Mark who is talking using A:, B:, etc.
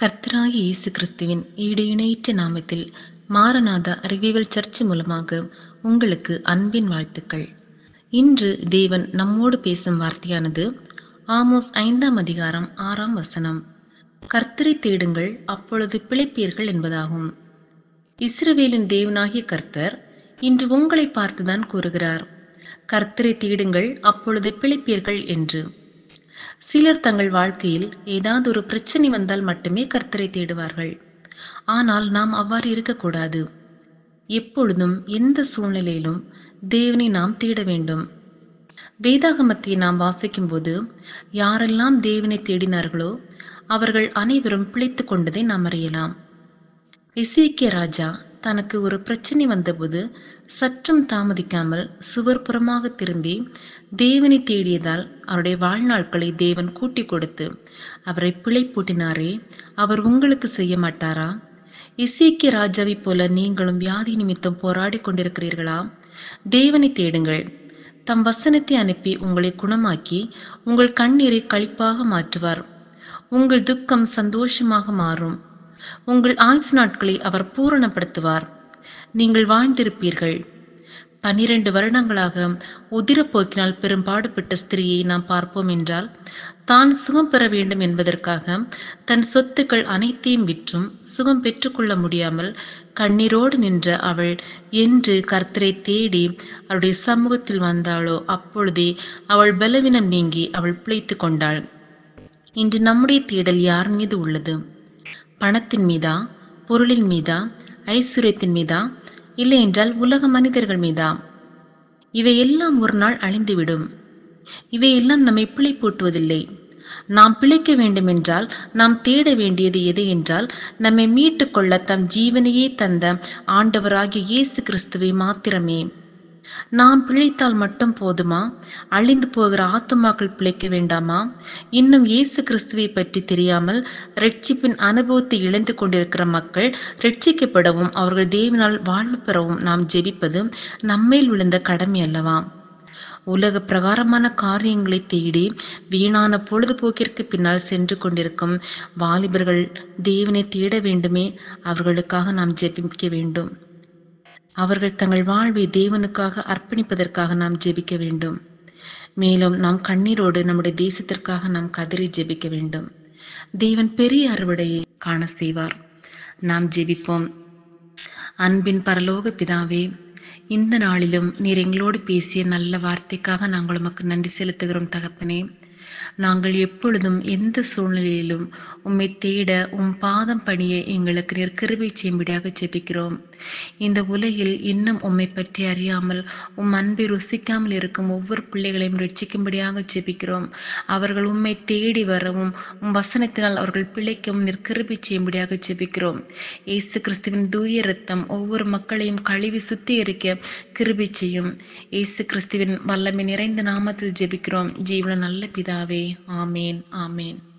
A: கர்த்தராகிய இயேசு கிறிஸ்துவின் ஈடு இணையற்ற நாமத்தில் மாரநாதா ரிவிவல் சர்ச் மூலமாக உங்களுக்கு அன்பின் வாழ்த்துக்கள் இன்று தேவன் நம்மோடு பேசும் வார்த்தையானது ஆமோஸ் ஐந்தாம் அதிகாரம் ஆறாம் வசனம் கர்த்தரை தேடுங்கள் அப்பொழுது பிழைப்பீர்கள் என்பதாகும் இஸ்ரவேலின் தேவனாகிய கர்த்தர் இன்று உங்களை பார்த்துதான் கூறுகிறார் கர்த்தரை தேடுங்கள் அப்பொழுது பிழைப்பீர்கள் என்று சிலர் தங்கள் வாழ்க்கையில் ஏதாவது ஒரு பிரச்சனை வந்தால் மட்டுமே கர்த்தரை தேடுவார்கள் ஆனால் நாம் அவ்வாறு இருக்கக்கூடாது எப்பொழுதும் எந்த சூழ்நிலையிலும் தேவனை நாம் தேட வேண்டும் வேதாகமத்தை நாம் வாசிக்கும் போது யாரெல்லாம் தேவனை தேடினார்களோ அவர்கள் அனைவரும் பிழைத்து கொண்டதை நாம் அறியலாம் இசைக்கிய ராஜா தனக்கு ஒரு பிரச்சனை வந்தபோது சற்றும் தாமதிக்காமல் சுவர்புறமாக திரும்பி தேவனை தேடியதால் அவருடைய வாழ்நாட்களை தேவன் கூட்டி கொடுத்து அவரை பிழை பூட்டினாரே அவர் உங்களுக்கு செய்ய மாட்டாரா இசைக்கிய ராஜாவை போல நீங்களும் வியாதி நிமித்தம் போராடி கொண்டிருக்கிறீர்களா தேவனை தேடுங்கள் தம் வசனத்தை அனுப்பி உங்களை குணமாக்கி உங்கள் கண்ணீரை களிப்பாக மாற்றுவார் உங்கள் துக்கம் சந்தோஷமாக மாறும் உங்கள் ஆயுசு நாட்களை அவர் பூரணப்படுத்துவார் நீங்கள் வாழ்ந்திருப்பீர்கள் பனிரெண்டு வருடங்களாக உதிரப்போக்கினால் பெரும்பாடுபட்ட ஸ்திரீயை நாம் பார்ப்போம் என்றால் தான் சுகம் பெற வேண்டும் என்பதற்காக தன் சொத்துக்கள் அனைத்தையும் விற்றும் சுகம் பெற்றுக்கொள்ள முடியாமல் கண்ணீரோடு நின்ற அவள் என்று கர்த்தரை தேடி அவருடைய சமூகத்தில் வந்தாளோ அப்பொழுதே அவள் பலவீனம் நீங்கி அவள் பிழைத்து கொண்டாள் இன்று நம்முடைய தேடல் யார் மீது உள்ளது பணத்தின் மீதா பொருளின் மீதா ஐஸ்வர்யத்தின் மீதா இல்லை என்றால் உலக மனிதர்கள் மீதா இவையெல்லாம் ஒரு நாள் அழிந்துவிடும் இவையெல்லாம் நம்மை பிழை பூட்டுவதில்லை நாம் பிழைக்க வேண்டுமென்றால் நாம் தேட வேண்டியது எது என்றால் நம்மை மீட்டு கொள்ள தம் ஜீவனையே தந்த ஆண்டவராகிய இயேசு கிறிஸ்துவை மாத்திரமே நாம் பிழைத்தால் மட்டும் போதுமா அழிந்து போகிற ஆத்துமாக்கள் பிழைக்க வேண்டாமா இன்னும் இயேசு கிறிஸ்துவை பற்றி தெரியாமல் ரட்சிப்பின் அனுபவத்தை இழந்து கொண்டிருக்கிற மக்கள் ரட்சிக்கப்படவும் அவர்கள் தேவனால் வாழ்வு பெறவும் நாம் ஜெபிப்பது நம்மேல் விழுந்த கடமை அல்லவா உலக பிரகாரமான காரியங்களை தேடி வீணான பொழுதுபோக்கிற்கு பின்னால் சென்று கொண்டிருக்கும் வாலிபர்கள் தேவனை தேட வேண்டுமே அவர்களுக்காக நாம் ஜெபிக்க வேண்டும் அவர்கள் தங்கள் வாழ்வை தேவனுக்காக அர்ப்பணிப்பதற்காக நாம் ஜெபிக்க வேண்டும் மேலும் நாம் கண்ணீரோடு நம்முடைய தேசத்திற்காக நாம் கதறி ஜெபிக்க வேண்டும் தேவன் பெரிய அறுவடையை காண செய்வார் நாம் ஜெபிப்போம் அன்பின் பரலோக பிதாவே இந்த நாளிலும் நீர் எங்களோடு பேசிய நல்ல வார்த்தைக்காக நாங்கள் உமக்கு நன்றி செலுத்துகிறோம் தகப்பனே நாங்கள் எப்பொழுதும் எந்த சூழ்நிலையிலும் உம்மை தேட உம் பாதம் பணிய எங்களுக்கு நீர் கிருபை செய்யும்படியாக ஜெபிக்கிறோம் இந்த உலகில் இன்னும் உம்மை பற்றி அறியாமல் உம் அன்பை ருசிக்காமல் இருக்கும் ஒவ்வொரு பிள்ளைகளையும் ரட்சிக்கும்படியாக ஜெபிக்கிறோம் அவர்கள் உம்மை தேடி வரவும் உம் வசனத்தினால் அவர்கள் பிழைக்கவும் நீர் கிருபை செய்யும்படியாக ஜெபிக்கிறோம் இயேசு கிறிஸ்துவின் தூய ரத்தம் ஒவ்வொரு மக்களையும் கழுவி சுத்திகரிக்க கிருபை செய்யும் இயேசு கிறிஸ்துவின் வல்லமை நிறைந்த நாமத்தில் ஜெபிக்கிறோம் ஜீவன நல்ல பிதாவே ஆமேன் ஆமேன்